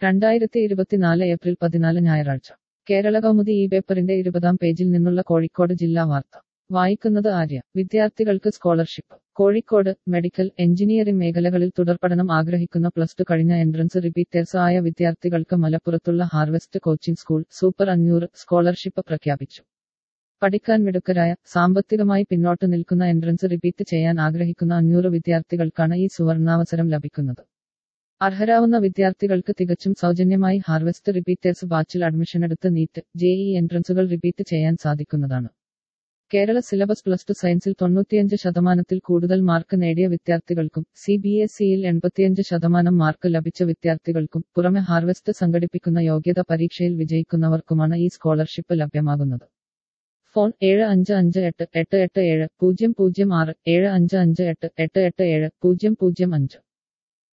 രണ്ടായിരത്തി ഇരുപത്തിനാല് ഏപ്രിൽ പതിനാല് ഞായറാഴ്ച കേരള കൗമുദി ഈ പേപ്പറിന്റെ ഇരുപതാം പേജിൽ നിന്നുള്ള കോഴിക്കോട് ജില്ലാ വാർത്ത വായിക്കുന്നത് ആര്യ വിദ്യാർത്ഥികൾക്ക് സ്കോളർഷിപ്പ് കോഴിക്കോട് മെഡിക്കൽ എഞ്ചിനീയറിംഗ് മേഖലകളിൽ തുടർപഠനം ആഗ്രഹിക്കുന്ന പ്ലസ് ടു കഴിഞ്ഞ എൻട്രൻസ് റിപ്പീറ്റേഴ്സ് ആയ വിദ്യാർത്ഥികൾക്ക് മലപ്പുറത്തുള്ള ഹാർവെസ്റ്റ് കോച്ചിംഗ് സ്കൂൾ സൂപ്പർ അഞ്ഞൂറ് സ്കോളർഷിപ്പ് പ്രഖ്യാപിച്ചു പഠിക്കാൻ മിടുക്കരായ സാമ്പത്തികമായി പിന്നോട്ട് നിൽക്കുന്ന എൻട്രൻസ് റിപ്പീറ്റ് ചെയ്യാൻ ആഗ്രഹിക്കുന്ന അഞ്ഞൂറ് വിദ്യാർത്ഥികൾക്കാണ് ഈ സുവർണാവസരം ലഭിക്കുന്നത് അർഹരാവുന്ന വിദ്യാർത്ഥികൾക്ക് തികച്ചും സൗജന്യമായി ഹാർവെസ്റ്റ് റിപ്പീറ്റേഴ്സ് ബാച്ചിൽ അഡ്മിഷൻ എടുത്ത് നീറ്റ് ജെഇ എൻട്രൻസുകൾ റിപ്പീറ്റ് ചെയ്യാൻ സാധിക്കുന്നതാണ് കേരള സിലബസ് പ്ലസ് ടു സയൻസിൽ തൊണ്ണൂറ്റിയഞ്ച് ശതമാനത്തിൽ കൂടുതൽ മാർക്ക് നേടിയ വിദ്യാർത്ഥികൾക്കും സി ബി എസ് ഇയിൽ എൺപത്തിയഞ്ച് ശതമാനം മാർക്ക് ലഭിച്ച വിദ്യാർത്ഥികൾക്കും പുറമെ ഹാർവെസ്റ്റ് സംഘടിപ്പിക്കുന്ന യോഗ്യത പരീക്ഷയിൽ വിജയിക്കുന്നവർക്കുമാണ് ഈ സ്കോളർഷിപ്പ് ലഭ്യമാകുന്നത് ഫോൺ ഏഴ് അഞ്ച് അഞ്ച് എട്ട് എട്ട് എട്ട് ഏഴ് പൂജ്യം പൂജ്യം ആറ് ഏഴ് അഞ്ച് അഞ്ച് എട്ട് എട്ട് എട്ട് ഏഴ് പൂജ്യം പൂജ്യം അഞ്ച്